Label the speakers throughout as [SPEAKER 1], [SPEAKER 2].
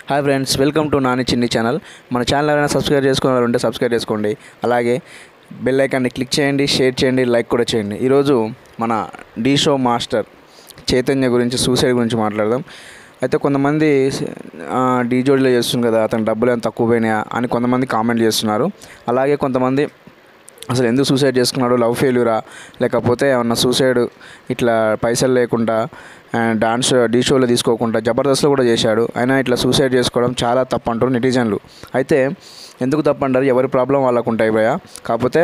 [SPEAKER 1] hi friends welcome to Nani Chinni channel మన channel ఎవరైనా subscribe చేసుకున్న ఉంటే సబ్స్క్రైబ్ చేసుకోండి అలాగే బెల్ ఐకాన్ని క్లిక్ చేయండి షేర్ చేయండి లైక్ కూడా చేయండి ఈరోజు మన డీ షో మాస్టర్ చైతన్య గురించి సూసైడ్ గురించి మాట్లాడదాం అయితే కొంతమంది ఆ, డీ జోడీలో చేస్తుంది కదా అతను డబ్బులు ఏమైనా తక్కువ పోయినాయా అని కొంతమంది కామెంట్ చేస్తున్నారు అలాగే కొంతమంది అసలు ఎందుకు సూసైడ్ చేసుకున్నాడు లవ్ ఫెయిల్యూరా లేకపోతే ఏమన్నా సూసైడ్ ఇట్లా పైసలు లేకుండా అండ్ డాన్స్ డీ షోలో తీసుకోకుండా జబర్దస్త్లో కూడా చేశాడు అయినా ఇట్లా సూసైడ్ చేసుకోవడం చాలా తప్పు అంటారు నెటిజన్లు అయితే ఎందుకు తప్పు అంటారు ఎవరి ప్రాబ్లం వాళ్ళకు ఉంటాయి భయ కాకపోతే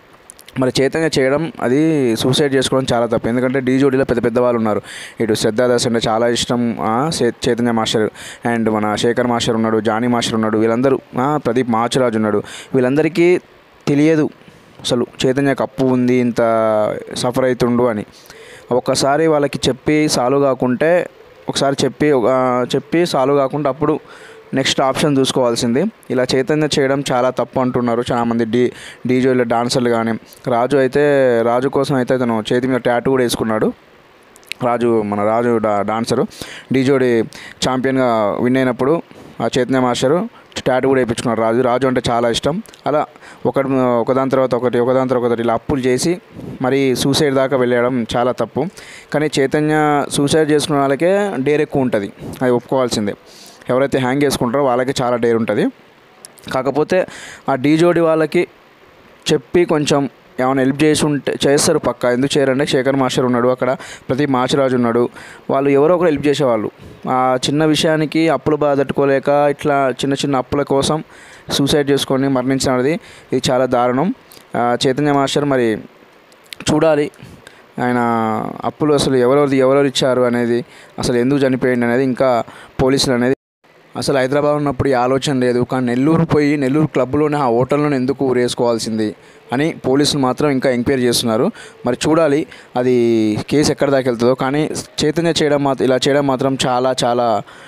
[SPEAKER 1] మరి చైతన్య చేయడం అది సూసైడ్ చేసుకోవడం చాలా తప్పు ఎందుకంటే డీ జోడీలో పెద్ద పెద్ద వాళ్ళు ఉన్నారు ఇటు శ్రద్ధాదాస్ అంటే చాలా ఇష్టం ఆ, చే- చైతన్య మాస్టర్ అండ్ మన శేఖర్ మాస్టర్ ఉన్నాడు జానీ మాస్టర్ ఉన్నాడు వీళ్ళందరూ ఆ, ప్రదీప్ మాచురాజు ఉన్నాడు వీళ్ళందరికీ తెలియదు అసలు చైతన్యకు అప్పు ఉంది ఇంత సఫర్ అవుతుండు అని ఒక్కసారి వాళ్ళకి చెప్పి సాల్వ్ కాకుంటే ఒకసారి చెప్పి ఒక- చెప్పి సాల్వ్ కాకుండా అప్పుడు నెక్స్ట్ ఆప్షన్ చూసుకోవాల్సింది ఇలా చైతన్య చేయడం చాలా తప్పు అంటున్నారు చాలామంది డీ డీజోల డాన్సర్లు కానీ రాజు అయితే రాజు కోసం అయితే అతను చేతి మీద ట్యాటూ కూడా వేసుకున్నాడు రాజు మన రాజు డా డాన్సరు డీజోడి ఛాంపియన్గా విన్ అయినప్పుడు ఆ చైతన్య మాస్టరు టాటూ కూడా వేయించుకున్నాడు రాజు రాజు అంటే చాలా ఇష్టం అలా ఒకటి ఒకదాని తర్వాత ఒకటి ఒకదాని తర్వాత ఒకటి ఇలా అప్పులు చేసి మరి సూసైడ్ దాకా వెళ్ళడం చాలా తప్పు కానీ చైతన్య సూసైడ్ చేసుకున్న వాళ్ళకే డేర్ ఎక్కువ ఉంటుంది అది ఒప్పుకోవాల్సిందే ఎవరైతే హ్యాంగ్ చేసుకుంటారో వాళ్ళకి చాలా డేర్ ఉంటుంది కాకపోతే ఆ డీ జోడి వాళ్ళకి చెప్పి కొంచెం ఏమైనా హెల్ప్ చేసి ఉంటే చేస్తారు పక్క ఎందుకు చేయరంటే శేఖర్ మాస్టర్ ఉన్నాడు అక్కడ ప్రతి మాచిరాజు ఉన్నాడు వాళ్ళు ఎవరో ఒకరు హెల్ప్ చేసేవాళ్ళు ఆ చిన్న విషయానికి అప్పులు బాధ తట్టుకోలేక ఇట్లా చిన్న చిన్న అప్పుల కోసం సూసైడ్ చేసుకొని మరణించినది ఇది చాలా దారుణం ఆ, చైతన్య మాస్టర్ మరి చూడాలి ఆయన అప్పులు అసలు ఎవరెవరిది ఎవరెవరు ఇచ్చారు అనేది అసలు ఎందుకు చనిపోయింది అనేది ఇంకా పోలీసులు అనేది అసలు హైదరాబాద్ ఉన్నప్పుడు ఈ ఆలోచన లేదు కానీ నెల్లూరు పోయి నెల్లూరు క్లబ్లోనే ఆ హోటల్లోనే ఎందుకు ఊరేసుకోవాల్సింది అని పోలీసులు మాత్రం ఇంకా ఎంక్వైరీ చేస్తున్నారు మరి చూడాలి అది కేసు ఎక్కడ దాకా వెళ్తుందో కానీ చైతన్య చేయడం మాత్రం ఇలా చేయడం మాత్రం చాలా చాలా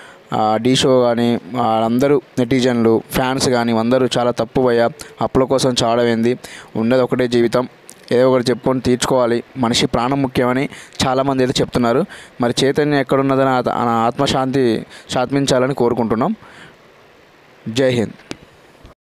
[SPEAKER 1] డీ షో కానీ అందరూ నెటిజన్లు ఫ్యాన్స్ కానీ అందరూ చాలా తప్పు పోయా అప్పుల కోసం చావడమైంది ఉన్నది ఒకటే జీవితం ఏదో ఒకటి చెప్పుకొని తీర్చుకోవాలి మనిషి ప్రాణం ముఖ్యమని చాలామంది అయితే చెప్తున్నారు మరి చైతన్య ఎక్కడున్నదని ఆ- ఆ ఆత్మశాంతి శాంతించాలని కోరుకుంటున్నాం జై హింద్